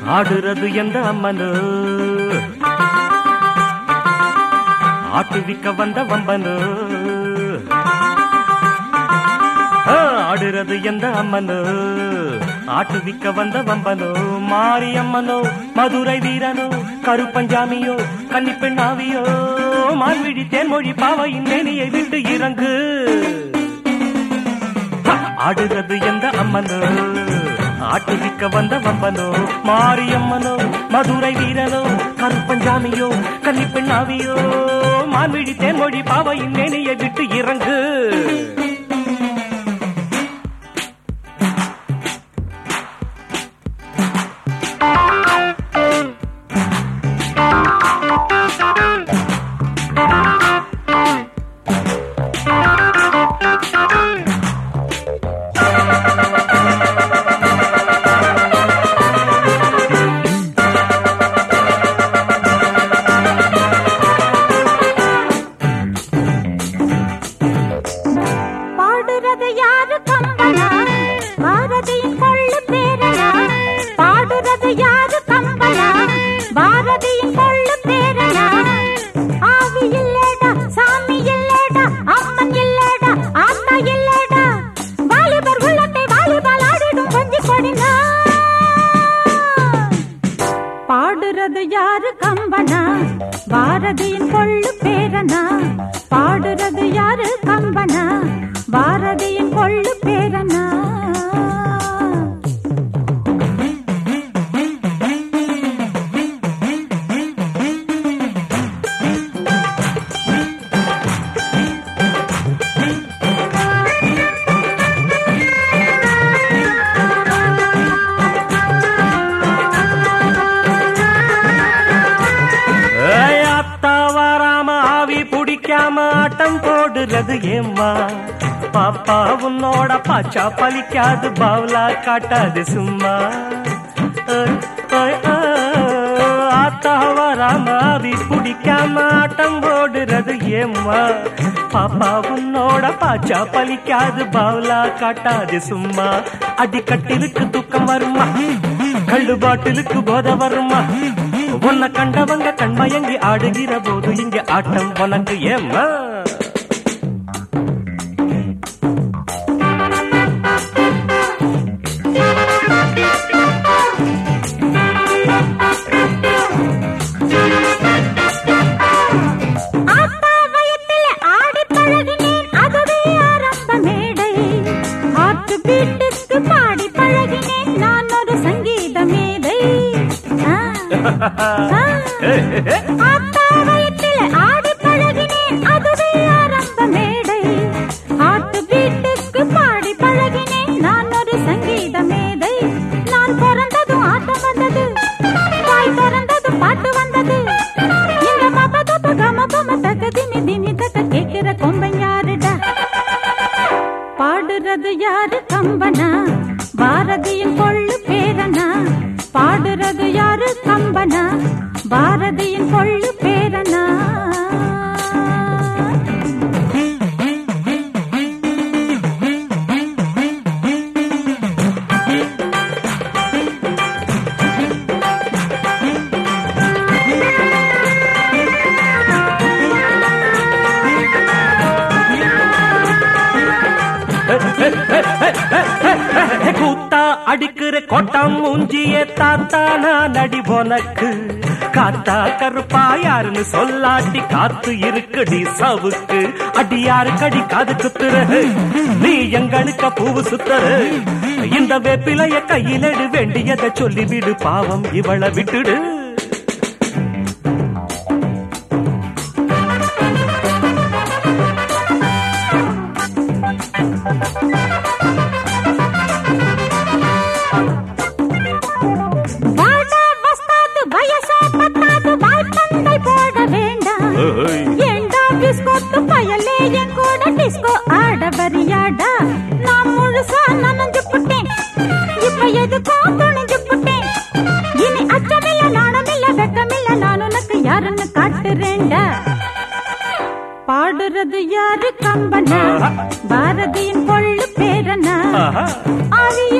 ஆடுறது எந்த அம்மனு ஆட்டுவிக்க வந்த வம்பனு ஆ, ஆடுறது எந்த அம்மனு ஆட்டுவிக்க வந்த வம்பனோ மாரியம்மனோ மதுரை வீரனோ கருப்பஞ்சாமியோ கன்னிப்பெண்ணாவியோ மால்விழி தேன்மொழி பாவையின் மேனியை விட்டு இறங்கு ஆடுறது எந்த அம்மனோ ஆட்டுவிக்க வந்த வம்பனோ மாரியம்மனோ மதுரை வீரனோ கருப்பஞ்சாமியோ கன்னிப்பெண்ணாவியோ மான்விழி தேன்மொழி பாவையின் மேனியை விட்டு இறங்கு பாடுறது யாரு கம்பனா பாரதியின் கொள்ளு பேரனா பாடுறது யாரு கம்பனா பாரதியின் கொள்ளு பேரனா ஆவி இல்லடா சாமி இல்லடா அம்மன் இல்லடா ஆத்தா இல்லடா வாலிபர் உள்ளத்தை வாலிபால் ஆடிடும் கொஞ்சி கொடினா பாடுறது யாரு கம்பனா பாரதியின் கொள்ளு பேரனா பாடுறது யாரு கம்பனா பாரதியின் கொள்ளு பேரனா ஏய், அத்தா வராம ஆவி பிடிக்காம ஆட்டம் போடுறது ஏம்மா பாப்பா உன்னோட பாச்சா பலிக்காது பாவலா காட்டாது சும்மா ஏய், ஏய், ஏய், அத்தா வராம ஆவி பிடிக்காம ஆட்டம் போடுறது ஏம்மா பாப்பா உன்னோட பாச்சா பலிக்காது பாவலா காட்டாது சும்மா அடிக்கட்டிலுக்கு தூக்கம் வருமா கள்ளு பாட்டிலுக்கு போத வருமா உன்னை கண்டவங்க கண்மயங்கி ஆடுகிற போது இங்க ஆட்டம் உனக்கு ஏம்மா ஆத்தா வயத்தில ஆடி பழகினேன் அதுவே ஆரம்ப மேடை ஆட்டு வீட்டுக்கு பாடி பழகினேன் நான் ஒரு சங்கீத மேதை ஆ, ஆ. ஆத்தா வயத்தில ஆடி பழகினேன் அதுவே ஆரம்ப மேடை ஆட்டு வீட்டுக்கு பாடி பழகினேன் நான் ஒரு சங்கீத மேதை நான் பிறந்ததும் ஆட்டம் வந்தது வாய் திறந்ததும் பாட்டு வந்தது இந்த மப தப கம பம தக திமி திமி தக கேட்கிற கொம்பன் யாருடா பாடுறது யாரு கம்பனா பாரதியின் கொள்ளு பேரனா பாடுறது யாரு கம்பனா பாரதியின் கொள்ளு பேரனா கூத்தா அடிக்கிற கொட்டம் மூஞ்சிய தாத்தா நான் அடி உனக்கு காத்தா கருப்பா யாருன்னு சொல்லாட்டி காத்து இருக்குடி சவுக்கு அடி யாரு கடி காது குத்துற நீ எங்களுக்கு பூவு சுத்துற இந்த வேப்பிலைய கையிலடு வேண்டியதை சொல்லிவிடு பாவம் இவளை விட்டுடு வாடா வஸ்தாது வயசா பத்தாது வாய்ப்பந்தை போட வேண்டாம் ஏய். ஏண்டா பிஸ்கோத்து பயலே என் கூட டிஸ்கோ ஆட வரியாடா நான் முழுசா நனைஞ்சு புட்டேன் இப்ப எதுக்கோ துணிஞ்சு புட்டேன் இனி அச்சமில்ல நாணமில்ல வெக்கமில்ல நான் உனக்கு யாருன்னு காட்டுறேன்டா பாடுறது யாரு கம்பனா பாரதியின் கொள்ளு பேரனா ஆஹா. ஆவிய